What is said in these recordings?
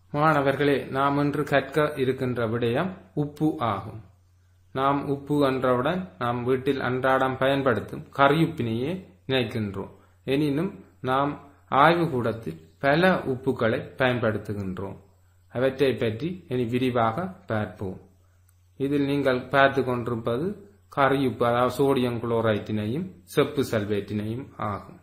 மாணவர்களே நாம் இன்று கற்க இருக்கின்ற விடயம் உப்பு ஆகும் நாம் உப்பு என்றவுடன் நாம் வீட்டில் அன்றாடம் பயன்படுத்தும் கரியுப்பினையே நினைக்கின்றோம் எனினும் நாம் ஆய்வுக்கூடத்தில் பல உப்புக்களை பயன்படுத்துகின்றோம் அவற்றை பற்றி இனி விரிவாக பார்ப்போம் இதில் நீங்கள் பார்த்து கொண்டிருப்பது கரியுப்பு அதாவது சோடியம் குளோரைட்டினையும் செப்பு சல்வேட்டினையும் ஆகும்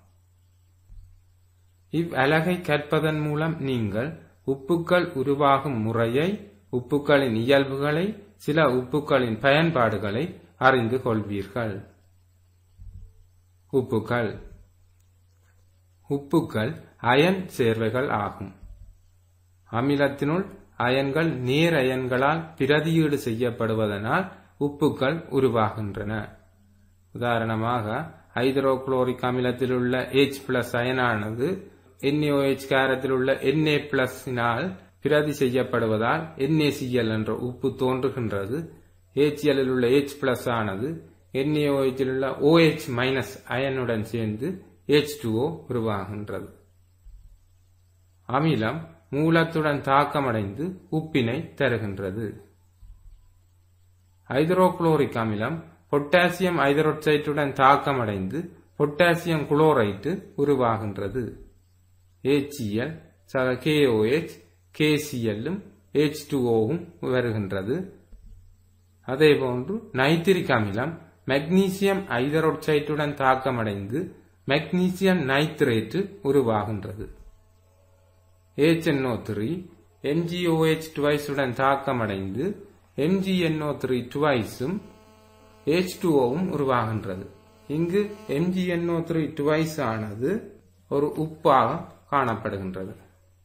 இவ்வலகை கற்பதன் மூலம் நீங்கள் உப்புக்கள் உருவாகும் முறையை உப்புக்களின் இயல்புகளை சில உப்புக்களின் பயன்பாடுகளை அறிந்து கொள்வீர்கள் உப்புக்கள் உப்புக்கள் அயன் சேர்வைகள் ஆகும் அமிலத்தினுள் அயன்கள் நேர் அயன்களால் பிரதியீடு செய்யப்படுவதனால் உப்புக்கள் உருவாகின்றன உதாரணமாக ஹைட்ரோகுளோரிக் அமிலத்தில் உள்ள H பிளஸ் அயனானது NaOH காரத்தில் உள்ள Na பிளஸினால் பிரதி செய்யப்படுவதால் NaCl என்ற உப்பு தோன்றுகின்றது HCl இல் உள்ள H பிளஸ் ஆனது NaOH இல் உள்ள OH மைனஸ் அயனுடன் சேர்ந்து H2O உருவாகின்றது அமிலம் மூலத்துடன் தாக்கமடைந்து உப்பினை தருகின்றது ஹைட்ரோகுளோரிக் அமிலம் பொட்டாசியம் ஐதரோட்சைட்டுடன் தாக்கமடைந்து பொட்டாசியம் குளோரைட்டு உருவாகின்றது HCl சக KOH KCl-ம் H2O-வும் வருகின்றது அதேபோன்று நைட்ரிக் அமிலம் மெக்னீசியம் ஐதரோட்சைட்டுடன் தாக்கமடைந்து மெக்னீசியம் நைட்ரேட்டு உருவாகின்றது HNO3 MgOH டுவைஸுடன் தாக்கமடைந்து MgNO3 டுவைஸும் H2O-வும் உருவாகின்றது இங்கு MgNO3 டுவைஸ் ஆனது ஒரு உப்பாக காணப்படுகின்றது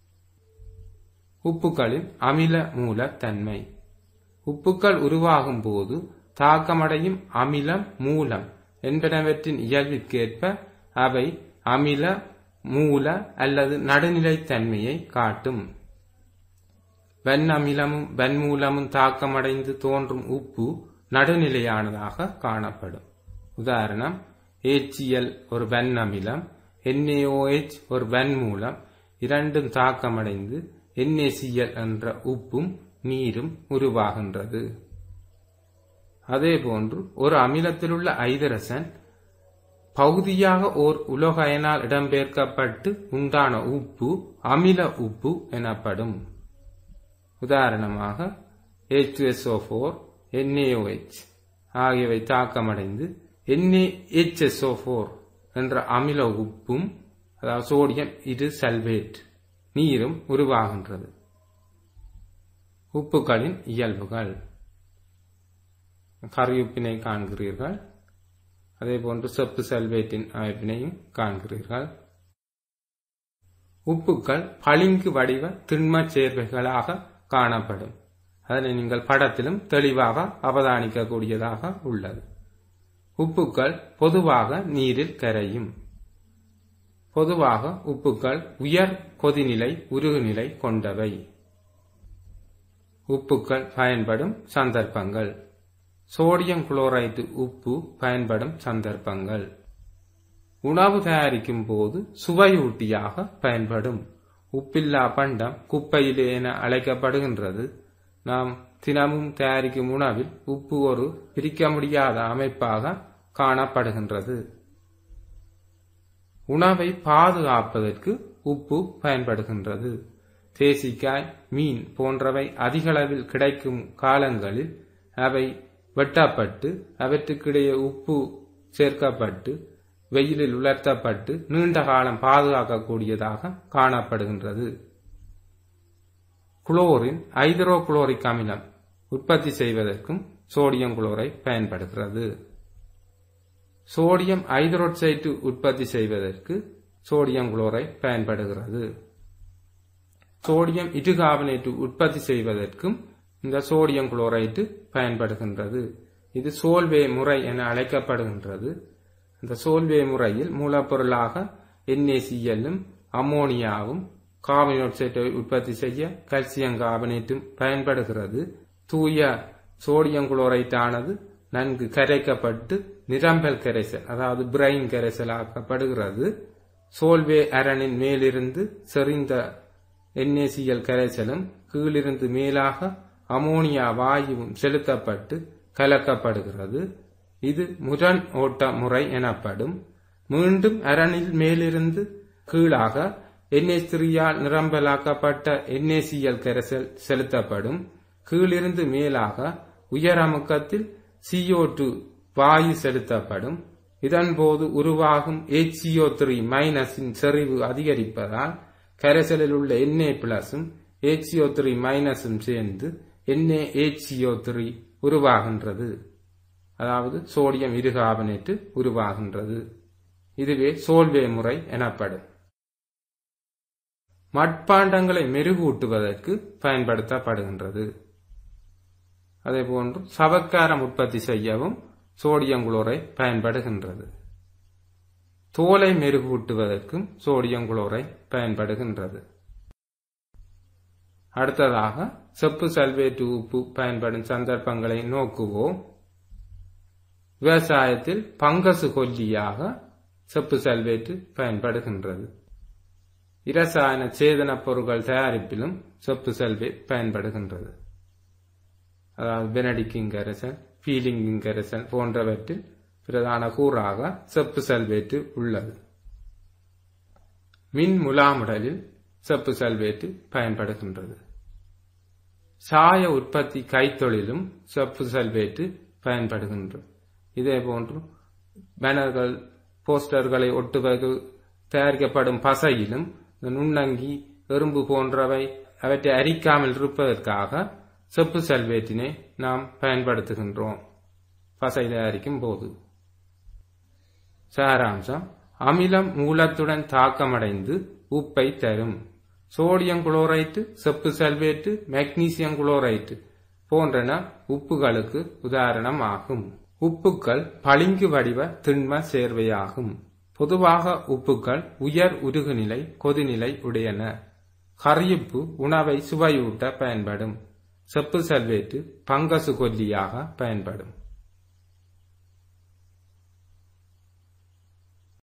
உப்புகளின் அமில மூல தன்மை உப்புக்கள் உருவாகும் போது தாக்கமடையும் அமிலம் மூலம் என்பனவற்றின் இயல்பிற்கேற்ப அவை அமில மூல அல்லது நடுநிலைத்தன்மையை காட்டும் வெண் அமிலமும் வெண்மூலமும் தாக்கமடைந்து தோன்றும் உப்பு நடுநிலையானதாக காணப்படும் உதாரணம் HCl ஒரு வெண் அமிலம் NaOH ஒரு வெண்மூலம் இரண்டும் தாக்கமடைந்து NaCl என்ற உப்பும் நீரும் உருவாகின்றது அதேபோன்று ஒரு அமிலத்தில் உள்ள ஐதரசன் பகுதியாக ஓர் உலோக அயனால் இடம்பெயர்க்கப்பட்டு உண்டான உப்பு அமில உப்பு எனப்படும் உதாரணமாக H2SO4 NaOH ஆகியவை தாக்கமடைந்து NaHSO4 என்ற அமில உப்பும் அதாவது சோடியம் இது சல்வேட் நீரும் உருவாகின்றது உப்புகளின் இயல்புகள் கரியுப்பினை காண்கிறீர்கள் அதேபோன்று செப்பு சல்வேட்டின் அமைப்பினையும் காண்கிறீர்கள் உப்புக்கள் பளிங்கு வடிவ திண்மச் சேர்வைகளாக காணப்படும் அதனை நீங்கள் படத்திலும் தெளிவாக அவதானிக்கக்கூடியதாக உள்ளது உப்புக்கள் பொதுவாக நீரில் கரையும் பொதுவாக உப்புக்கள் உயர் கொதிநிலை உருகுநிலை கொண்டவை உப்புக்கள் பயன்படும் சந்தர்ப்பங்கள் சோடியம் குளோரைடு உப்பு பயன்படும் சந்தர்ப்பங்கள் உணவு தயாரிக்கும் போது சுவையூட்டியாக பயன்படும் உப்பில்லா பண்டம் குப்பையிலே என அழைக்கப்படுகின்றது நாம் தினமும் தயாரிக்கும் உணவில் உப்பு ஒரு பிரிக்க முடியாத அமைப்பாக காணப்படுகின்றது உணவை பாதுகாப்பதற்கு உப்பு பயன்படுகின்றது தேசிக்காய் மீன் போன்றவை அதிகளவில் கிடைக்கும் காலங்களில் அவை வெட்டப்பட்டு அவற்றுக்கிடையே உப்பு சேர்க்கப்பட்டு வெயிலில் உலர்த்தப்பட்டு நீண்ட காலம் பாதுகாக்கக்கூடியதாக காணப்படுகின்றது குளோரின் ஐதரோகுளோரிக் அமிலம் உற்பத்தி செய்வதற்கும் சோடியம் குளோரை பயன்படுகிறது சோடியம் ஐதரோட்சைட்டு உற்பத்தி செய்வதற்கு சோடியம் குளோரை பயன்படுகிறது சோடியம் இடுகார்பனேட்டு உற்பத்தி செய்வதற்கும் இந்த சோடியம் குளோரைட்டு பயன்படுகின்றது இது சோல்வே முறை என அழைக்கப்படுகின்றது இந்த சோல்வே முறையில் மூலப்பொருளாக NaCl-ம் அம்மோனியாவும் கார்பன் ஆக்சைடை உற்பத்தி செய்ய கல்சியம் கார்பனேட்டும் பயன்படுகிறது தூய சோடியம் குளோரைட் ஆனது நன்கு கரைக்கப்பட்டு நிரம்பல் கரைசல் அதாவது பிரைன் கரைசல் ஆக்கப்படுகிறது சோல்வே அரணின் மேலிருந்து செறிந்த என்ஏசிஎல் கரைசலும் கீழிருந்து மேலாக அமோனியா வாயுவும் செலுத்தப்பட்டு கலக்கப்படுகிறது இது முரண் ஓட்ட முறை எனப்படும் மீண்டும் அரணில் மேலிருந்து கீழாக என்எஸ்திரியால் நிரம்பலாக்கப்பட்ட என்ஏசிஎல் கரைசல் செலுத்தப்படும் கீழிருந்து மேலாக உயர் அமுக்கத்தில் CO2 வாயு செலுத்தப்படும் இதன்போது உருவாகும் HCO த்ரீ மைனஸின் செறிவு அதிகரிப்பதால் கரைசலில் உள்ள Na பிளஸும் HCO த்ரீ மைனஸும் சேர்ந்து NaHCO த்ரீ உருவாகின்றது அதாவது சோடியம் இருகார்பனேட்டு உருவாகின்றது இதுவே சோல்வே முறை எனப்படும் மட்பாண்டங்களை மெருகூட்டுவதற்கு பயன்படுத்தப்படுகின்றது அதேபோன்று சவக்காரம் உற்பத்தி செய்யவும் சோடியம் குளோரைட் பயன்படுகின்றது தோலை மெருகூட்டுவதற்கும் சோடியம் குளோரைட் பயன்படுகின்றது அடுத்ததாக செப்பு சல்வேட்டு உப்பு பயன்படும் சந்தர்ப்பங்களை நோக்குவோம் விவசாயத்தில் பங்கசு கொல்லியாக செப்பு சல்வேட்டு பயன்படுகின்றது இரசாயன சேதன பொருட்கள் தயாரிப்பிலும் செப்பு சல்வேட் பயன்படுகின்றது அதாவது பெனடிக்கிங் கரைசல் பீலிங்கிங் கரைசல் போன்றவற்றில் பிரதான கூறாக செப்பு சல்வேட்டு உள்ளது மின் முலாமுடலில் செப்பு சல்வேட்டு பயன்படுகின்றது சாய உற்பத்தி கைத்தொழிலும் செப்பு சல்வேட்டு பயன்படுகின்றது இதே போன்று பேனர்கள் போஸ்டர்களை ஒட்டுவது தயாரிக்கப்படும் பசையிலும் நுண்ணங்கி எறும்பு போன்றவை அவற்றை அரிக்காமல் இருப்பதற்காக செப்பு சல்வேட்டினை நாம் பயன்படுத்துகின்றோம் பசை தயாரிக்கும் போது சாராம்சம் அமிலம் மூலத்துடன் தாக்கமடைந்து உப்பை தரும் சோடியம் குளோரைட்டு செப்பு சல்வேட்டு மெக்னீசியம் குளோரைட்டு போன்றன உப்புகளுக்கு உதாரணம் ஆகும் உப்புக்கள் பளிங்கு வடிவ திண்ம சேர்வையாகும் பொதுவாக உப்புக்கள் உயர் உருகுநிலை கொதிநிலை உடையன கரியுப்பு உணவை சுவையூட்ட பயன்படும் செப்பு சல்வேட்டு பங்கசு கொல்லியாக பயன்படும்